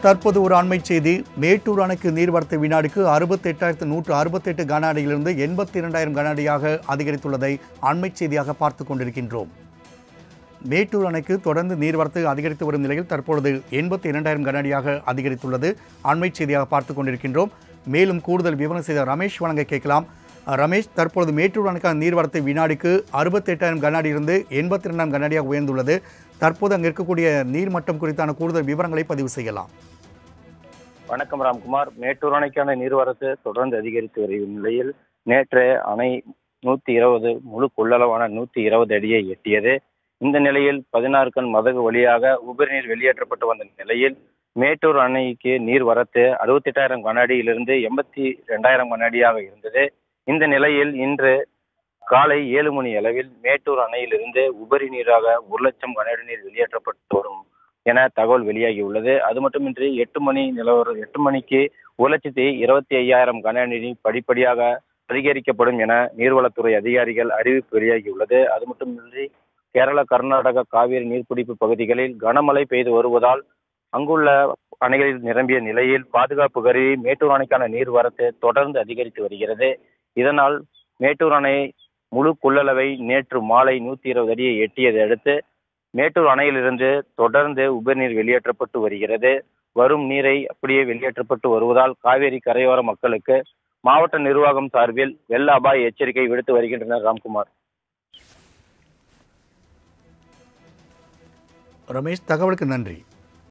தற்போது ஒரு அண்மை செய்தி மேட்டூர் அணைக்கு நீர்வரத்து வினாடிக்கு அறுபத்தெட்டாயிரத்து நூற்று அறுபத்தெட்டு கன அடியிலிருந்து எண்பத்தி இரண்டாயிரம் கன அடியாக அதிகரித்துள்ளதை அண்மை செய்தியாக பார்த்து கொண்டிருக்கின்றோம் மேட்டூர் அணைக்கு தொடர்ந்து நீர்வரத்து அதிகரித்து வரும் நிலையில் தற்பொழுது எண்பத்தி இரண்டாயிரம் கன அடியாக அதிகரித்துள்ளது அண்மை செய்தியாக பார்த்து கொண்டிருக்கின்றோம் மேலும் கூடுதல் விவரம் செய்த ரமேஷ் வழங்க கேட்கலாம் அஹ், ரமேஷ் தற்பொழுது மேட்டூர் அணைக்கான நீர்வரத்து வினாடிக்கு அறுபத்தெட்டாயிரம் கன அடியிலிருந்து எண்பத்தி இரண்டாயிரம் கன அடியாக உயர்ந்துள்ளது தற்போது அங்கே இருக்கக்கூடிய நீர்மட்டம் குறித்தான கூடுதல் விவரங்களை பதிவு செய்யலாம் வணக்கம் ராம்குமார் மேட்டூர் அணைக்கான நீர்வரத்து தொடர்ந்து அதிகரித்து வரும் நிலையில் நேற்று அணை நூத்தி இருபது முழு கொள்ளளவான நூத்தி இருபது அடியை எட்டியது இந்த நிலையில் பதினாறு கண் மதகு வழியாக உபரி நீர் வெளியேற்றப்பட்டு வந்த நிலையில் மேட்டூர் அணைக்கு நீர் வரத்து அறுபத்தெட்டாயிரம் கன அடியிலிருந்து எண்பத்தி ரெண்டாயிரம் கன அடியாக இருந்தது இந்த நிலையில் இன்று காலை ஏழு மணி அளவில் மேட்டூர் அணையிலிருந்து உபரி நீராக ஒரு லட்சம் கன அடி நீர் வெளியேற்றப்பட்டு வரும் என தகவல் வெளியாகி உள்ளது அது மட்டுமின்றி எட்டு மணி நிலவரம் எட்டு மணிக்கு ஒரு லட்சத்தி இருபத்தி ஐயாயிரம் கன அடி நீர் படிப்படியாக அதிகரிக்கப்படும் என நீர்வளத்துறை அதிகாரிகள் அறிவிப்பு வெளியாகியுள்ளது அது மட்டுமின்றி கேரள கர்நாடக காவிரி நீர்பிடிப்பு பகுதிகளில் கனமழை பெய்து வருவதால் அங்குள்ள அணைகளில் நிரம்பிய நிலையில் பாதுகாப்பு கருவி மேட்டூர் அணைக்கான நீர்வரத்து தொடர்ந்து அதிகரித்து வருகிறது இதனால் மேட்டூர் அணை முழு கொள்ளளவை நேற்று மாலை நூத்தி இருபது அடியை எட்டியதை அடுத்து மேட்டூர் அணையிலிருந்து தொடர்ந்து உபரிநீர் வெளியேற்றப்பட்டு வருகிறது வரும் நீரை அப்படியே வெளியேற்றப்பட்டு வருவதால் காவேரி கரையோர மக்களுக்கு மாவட்ட நிர்வாகம் சார்பில் வெள்ள அபாய எச்சரிக்கை விடுத்து வருகின்றனர் ராம்குமார் ரமேஷ் தகவலுக்கு நன்றி